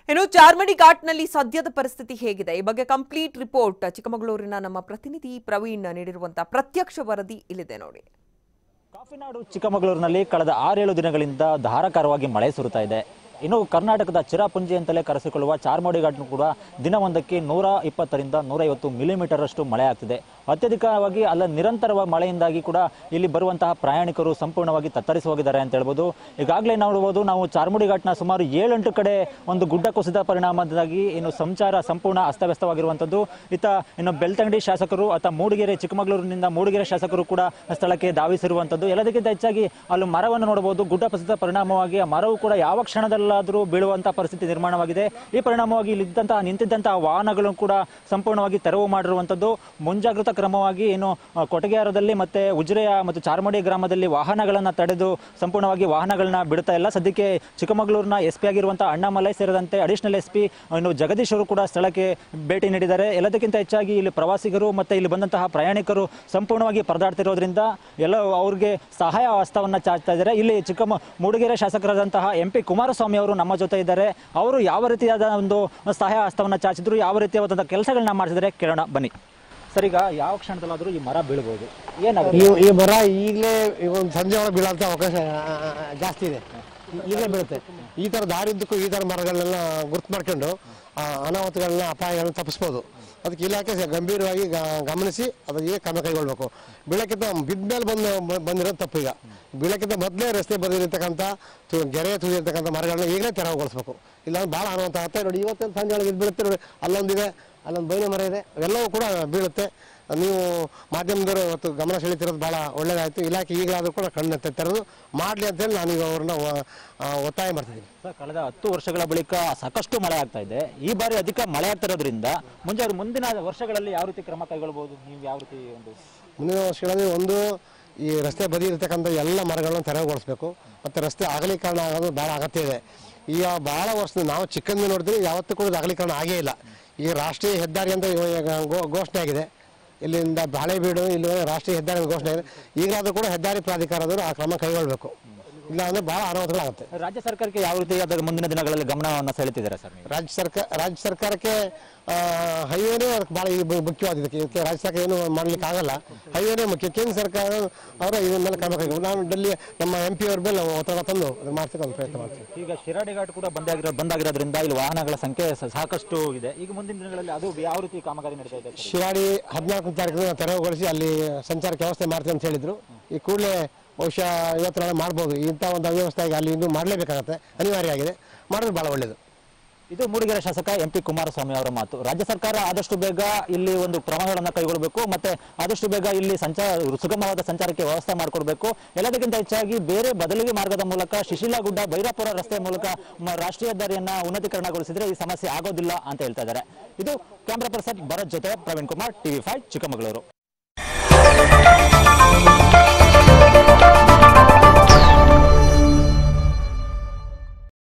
ಇನ್ನು ಚಾರ್ಮಡಿ ಘಾಟ್ನಲ್ಲಿ ಸದ್ಯದ ಪರಿಸ್ಥಿತಿ ಹೇಗಿದೆ ಈ ಬಗ್ಗೆ ಕಂಪ್ಲೀಟ್ ರಿಪೋರ್ಟ್ ಚಿಕ್ಕಮಗಳೂರಿನ ನಮ್ಮ ಪ್ರತಿನಿಧಿ ಪ್ರವೀಣ್ ನೀಡಿರುವಂತಹ ಪ್ರತ್ಯಕ್ಷ ವರದಿ ಇಲ್ಲಿದೆ ನೋಡಿ ಕಾಫಿನಾಡು ಚಿಕ್ಕಮಗಳೂರಿನಲ್ಲಿ ಕಳೆದ ಆರೇಳು ದಿನಗಳಿಂದ ಧಾರಾಕಾರವಾಗಿ ಮಳೆ ಸುರಿತಾ ಇದೆ ಇನ್ನು ಕರ್ನಾಟಕದ ಚಿರಾಪುಂಜಿ ಅಂತಲೇ ಕರೆಸಿಕೊಳ್ಳುವ ಚಾರ್ಮಡಿ ಘಾಟ್ನು ಕೂಡ ದಿನವೊಂದಕ್ಕೆ ನೂರ ಇಪ್ಪತ್ತರಿಂದ ನೂರೈವತ್ತು ಮಿಲಿಮೀಟರ್ ಅಷ್ಟು ಮಳೆ ಆಗ್ತಿದೆ ಅತ್ಯಧಿಕವಾಗಿ ಅಲ್ಲ ನಿರಂತರ ಮಳೆಯಿಂದಾಗಿ ಕೂಡ ಇಲ್ಲಿ ಬರುವಂತಹ ಪ್ರಯಾಣಿಕರು ಸಂಪೂರ್ಣವಾಗಿ ತತ್ತರಿಸಿ ಹೋಗಿದ್ದಾರೆ ಅಂತ ಹೇಳ್ಬೋದು ಈಗಾಗಲೇ ನೋಡಬಹುದು ನಾವು ಚಾರ್ಮುಡಿ ಘಾಟ್ನ ಸುಮಾರು ಏಳೆಂಟು ಕಡೆ ಒಂದು ಗುಡ್ಡ ಕುಸಿದ ಪರಿಣಾಮದಿಂದಾಗಿ ಇನ್ನು ಸಂಚಾರ ಸಂಪೂರ್ಣ ಅಸ್ತವ್ಯಸ್ತವಾಗಿರುವಂಥದ್ದು ಇತ್ತ ಇನ್ನು ಬೆಳ್ತಂಗಡಿ ಶಾಸಕರು ಅಥವಾ ಮೂಡಿಗೆರೆ ಚಿಕ್ಕಮಗಳೂರಿನಿಂದ ಮೂಡಿಗೆರೆ ಶಾಸಕರು ಕೂಡ ಸ್ಥಳಕ್ಕೆ ಧಾವಿಸಿರುವಂಥದ್ದು ಎಲ್ಲದಕ್ಕಿಂತ ಹೆಚ್ಚಾಗಿ ಅಲ್ಲಿ ಮರವನ್ನು ನೋಡಬಹುದು ಗುಡ್ಡ ಕುಸಿದ ಪರಿಣಾಮವಾಗಿ ಆ ಮರವು ಕೂಡ ಯಾವ ಕ್ಷಣದಲ್ಲಾದರೂ ಬೀಳುವಂತಹ ಪರಿಸ್ಥಿತಿ ನಿರ್ಮಾಣವಾಗಿದೆ ಈ ಪರಿಣಾಮವಾಗಿ ಇಲ್ಲಿದ್ದಂತಹ ನಿಂತಿದ್ದಂತಹ ವಾಹನಗಳು ಕೂಡ ಸಂಪೂರ್ಣವಾಗಿ ತೆರವು ಮಾಡಿರುವಂಥದ್ದು ಮುಂಜಾಗ್ರತಾ ಕ್ರಮವಾಗಿ ಏನು ಆ, ಕೊಟಗೆಯಾರದಲ್ಲಿ ಮತ್ತೆ ಉಜಿರೆಯ ಮತ್ತು ಚಾರ್ಮಡಿ ಗ್ರಾಮದಲ್ಲಿ ವಾಹನಗಳನ್ನು ತಡೆದು ಸಂಪೂರ್ಣವಾಗಿ ವಾಹನಗಳನ್ನ ಬಿಡ್ತಾ ಇಲ್ಲ ಸದ್ಯಕ್ಕೆ ಚಿಕ್ಕಮಗಳೂರಿನ ಎಸ್ ಪಿ ಆಗಿರುವಂತಹ ಅಣ್ಣಾಮಲೈ ಸೇರಿದಂತೆ ಅಡಿಷನಲ್ ಎಸ್ ಪಿ ಇನ್ನು ಜಗದೀಶ್ ಅವರು ಕೂಡ ಸ್ಥಳಕ್ಕೆ ಭೇಟಿ ನೀಡಿದ್ದಾರೆ ಎಲ್ಲದಕ್ಕಿಂತ ಹೆಚ್ಚಾಗಿ ಇಲ್ಲಿ ಪ್ರವಾಸಿಗರು ಮತ್ತೆ ಇಲ್ಲಿ ಬಂದಂತಹ ಪ್ರಯಾಣಿಕರು ಸಂಪೂರ್ಣವಾಗಿ ಪರದಾಡ್ತಿರೋದ್ರಿಂದ ಎಲ್ಲ ಅವ್ರಿಗೆ ಸಹಾಯ ಹಸ್ತವನ್ನ ಚಾಚ್ತಾ ಇದ್ದಾರೆ ಇಲ್ಲಿ ಚಿಕ್ಕಮ ಮೂಡಿಗೆರೆ ಶಾಸಕರಾದಂತಹ ಎಂ ಪಿ ಕುಮಾರಸ್ವಾಮಿ ಅವರು ನಮ್ಮ ಜೊತೆ ಇದ್ದಾರೆ ಅವರು ಯಾವ ರೀತಿಯಾದ ಒಂದು ಸಹಾಯ ಹಸ್ತವನ್ನ ಚಾಚಿದ್ರು ಯಾವ ರೀತಿಯಾದಂತಹ ಕೆಲಸಗಳನ್ನ ಮಾಡಿಸಿದ್ರೆ ಕೇಳೋಣ ಬನ್ನಿ ಸರ್ ಈಗ ಯಾವ ಕ್ಷಣದಲ್ಲಾದರೂ ಈ ಮರ ಬೀಳ್ಬೋದು ಏನಾಗುತ್ತೆ ಈ ಈ ಮರ ಈಗಲೇ ಒಂದು ಸಂಜೆ ಒಳಗೆ ಬೀಳೋಂಥ ಅವಕಾಶ ಆ, ಆ, ಆ, ಜಾಸ್ತಿ ಇದೆ ಈ- ಈಗಲೇ ಬೀಳುತ್ತೆ ಈ ಥರ ದಾರಿದ್ದಕ್ಕೂ ಈ ಥರ ಮರಗಳನ್ನೆಲ್ಲ ಗುರ್ತು ಮಾಡ್ಕೊಂಡು ಆ, ಅನಾಹುತಗಳನ್ನ ಅಪಾಯಗಳನ್ನ ತಪ್ಪಿಸ್ಬೋದು ಅದಕ್ಕೆ ಇಲಾಖೆ ಸ- ಗಂಭೀರವಾಗಿ ಗ- ಗಮನಿಸಿ ಅದಕ್ಕೆ ಕ್ರಮ ಕೈಗೊಳ್ಬೇಕು ಬೀಳಕ್ಕಿಂತ ಬಿದ್ಮೇಲೆ ಬಂದು ಬ- ಬಂದಿರೋದು ತಪ್ಪು ಈಗ ಬೀಳಕ್ಕಿಂತ ಮೊದಲೇ ರಸ್ತೆ ಬದಿಲಿರ್ತಕ್ಕಂಥ ತು ಗೆರೆ ತುಳಿದಿರ್ತಕ್ಕಂಥ ಮರಗಳನ್ನ ಈಗಲೇ ತೆರವುಗೊಳಿಸ್ಬೇಕು ಇಲ್ಲ ಭಾಳ ಅನಾಹುತ ಆಗುತ್ತೆ ನೋಡಿ ಇವತ್ತಿನ ಸಂಜೆ ಒಳಗೆ ಇದು ಬೀಳುತ್ತೆ ನೋಡಿ ಅಲ್ಲೊಂದಿದೆ ಅಲ್ಲೊಂದು ಬೈನೆ ಮರ ಇದೆ ಎಲ್ಲವೂ ಕೂಡ ಬೀಳುತ್ತೆ ನೀವು ಮಾಧ್ಯಮದವರು ಇವತ್ತು ಗಮನ ಸೆಳೀತಿರೋದು ಭಾಳ ಒಳ್ಳೇದಾಯಿತು ಇಲಾಖೆ ಈಗಲಾದರೂ ಕೂಡ ಕಣ್ಣು ತೆ- ತೆರೆದು ಮಾಡಲಿ ಅಂತೇಳಿ ನಾನೀಗ ಅವ್ರನ್ನ ಒ- ಆ, ಒತ್ತಾಯ ಮಾಡ್ತಿದ್ದೀನಿ ಸರ್ ಕಳೆದ ಹತ್ತು ವರ್ಷಗಳ ಬಳಿಕ ಸಾಕಷ್ಟು ಮಳೆ ಆಗ್ತಾ ಇದೆ ಈ ಬಾರಿ ಅಧಿಕ ಮಳೆ ಆಗ್ತಿರೋದ್ರಿಂದ ಮುಂಜಾನೆ ಮುಂದಿನ ವರ್ಷಗಳಲ್ಲಿ ಯಾವ ರೀತಿ ಕ್ರಮ ಕೈಗೊಳ್ಬಹುದು ನೀವು ಯಾವ ರೀತಿ ಒಂದು ಮುಂದಿನ ವರ್ಷಗಳಲ್ಲಿ ಒಂದು ಈ ರಸ್ತೆ ಬದಿ ಇರತಕ್ಕಂಥ ಎಲ್ಲ ಮರಗಳನ್ನು ತೆರವುಗೊಳಿಸ್ಬೇಕು ಮತ್ತು ರಸ್ತೆ ಅಗಲೀಕರಣ ಆಗೋದು ಭಾಳ ಅಗತ್ಯ ಇದೆ ಈಗ ಭಾಳ ವರ್ಷದ ನಾವು ಚಿಕ್ಕಂದು ನೋಡಿದ್ರೆ ಯಾವತ್ತೂ ಕೂಡ ಇದು ಅಗಲೀಕರಣ ಆಗೇ ಇಲ್ಲ ಈಗ ರಾಷ್ಟ್ರೀಯ ಹೆದ್ದಾರಿ ಅಂತ ಇವಾಗ ಘೋ- ಘೋಷಣೆ ಆಗಿದೆ ಇಲ್ಲಿಂದ ಬಾಳೆಬೀಡು ಇಲ್ಲಿ ರಾಷ್ಟ್ರೀಯ ಹೆದ್ದಾರಿ ಅಂತ ಘೋಷಣೆ ಆಗಿದೆ ಈಗಲಾದರೂ ಕೂಡ ಹೆದ್ದಾರಿ ಪ್ರಾಧಿಕಾರದವರು ಆ ಕ್ರಮ ಕೈಗೊಳ್ಳಬೇಕು ಇಲ್ಲ ಅಂದರೆ ಭಾಳ ಅನಾಹುತಗಳಾಗುತ್ತೆ ರಾಜ್ಯ ಸರ್ಕಾರಕ್ಕೆ ಯಾವ ರೀತಿ ಅದರ ಮುಂದಿನ ದಿನಗಳಲ್ಲಿ ಗಮನವನ್ನು ಸೆಳೆತಿದ್ದಾರೆ ಸರ್ ನೀವು ರಾಜ್ಯ ಸರ್ಕಾರ ರಾಜ್ಯ ಸರ್ಕಾರಕ್ಕೆ ಹೈವೇನೇ ಅದಕ್ಕೆ ಭಾಳ ಈಗ ಮು- ಮುಖ್ಯವಾದ ಇದಕ್ಕೆ ಇದಕ್ಕೆ ರಾಜ್ಯ ಸರ್ಕಾರ ಏನು ಮಾಡ್ಲಿಕ್ಕೆ ಆಗಲ್ಲ ಹೈವೇನೇ ಮುಖ್ಯ ಕೇಂದ್ರ ಸರ್ಕಾರ ಅವರ ಇದ್ರ ಮೇಲೆ ಕ್ರಮ ಕೈಗೊಳ್ಳಿ ನಾನು ಡೆಲ್ಲಿ ನಮ್ಮ ಎಂ ಪಿ ಅವ್ರ ಮೇಲೆ ಒತ್ತಡ ತಂದು ಇದು ಮಾಡ್ಸಕ್ಕೆ ಒಂದು ಪ್ರಯತ್ನ ಮಾಡ್ತೀವಿ ಈಗ ಶಿರಾಡಿ ಘಾಟ್ ಕೂಡ ಬಂದಾಗಿರೋ ಬಂದಾಗಿರೋದ್ರಿಂದ ಇಲ್ಲಿ ವಾಹನಗಳ ಸಂಖ್ಯೆ ಸ- ಸಾಕಷ್ಟು ಇದೆ ಈಗ ಮುಂದಿನ ದಿನಗಳಲ್ಲಿ ಅದು ಯಾವ ರೀತಿ ಕಾಮಗಾರಿ ನಡೀತಾ ಇದೆ ಸರ್? ಶಿರಾಡಿ ಹದಿನಾಲ್ಕನೇ ತಾರೀಕು ತೆರವುಗೊಳಿಸಿ ಅಲ್ಲಿ ಸಂಚಾರಕ್ಕೆ ವ್ಯವಸ್ಥೆ ಮಾಡ್ತೀವಿ ಅಂತ ಹೇಳಿದ್ರು ಈ ಕೂಡಲೇ ಬಹುಶಃ ಇವತ್ತು ನಾಳೆ ಮಾಡ್ಬೋದು ಇಂಥ ಒಂದು ಅವ್ಯವಸ್ಥೆಗೆ ಅಲ್ಲಿ ಇನ್ನೂ ಮಾಡಲೇಬೇಕಾಗತ್ತೆ ಅನಿವಾರ್ಯ ಆಗಿದೆ ಮಾಡಿದ್ರೆ ಭಾಳ ಒಳ್ಳೆಯದು ಇದು ಮೂಡಿಗೆರೆ ಶಾಸಕ ಎಂ ಪಿ ಕುಮಾರಸ್ವಾಮಿ ಅವರ ಮಾತು ರಾಜ್ಯ ಸರ್ಕಾರ ಆದಷ್ಟು ಬೇಗ ಇಲ್ಲಿ ಒಂದು ಕ್ರಮಗಳನ್ನು ಕೈಗೊಳ್ಳಬೇಕು ಮತ್ತೆ ಆದಷ್ಟು ಬೇಗ ಇಲ್ಲಿ ಸಂಚಾರ ಸುಗಮವಾದ ಸಂಚಾರಕ್ಕೆ ವ್ಯವಸ್ಥೆ ಮಾಡಿಕೊಡ್ಬೇಕು ಎಲ್ಲದಕ್ಕಿಂತ ಹೆಚ್ಚಾಗಿ ಬೇರೆ ಬದಲಿಗೆ ಮಾರ್ಗದ ಮೂಲಕ ಶಿಶಿಲಾಗುಡ್ಡ ಬೈರಾಪುರ ರಸ್ತೆ ಮೂಲಕ ಮ- ರಾಷ್ಟ್ರೀಯ ಹೆದ್ದಾರಿಯನ್ನ ಉನ್ನತೀಕರಣಗೊಳಿಸಿದ್ರೆ ಈ ಸಮಸ್ಯೆ ಆಗೋದಿಲ್ಲ ಅಂತ ಹೇಳ್ತಾ ಇದ್ದಾರೆ ಇದು ಕ್ಯಾಮ್ರಾ ಪರ್ಸನ್ ಭರತ್ ಜೊತೆ ಪ್ರವೀಣ್ ಕುಮಾರ್ ಟಿವಿ ಫೈವ್ ಚಿಕ್ಕಮಗಳೂರು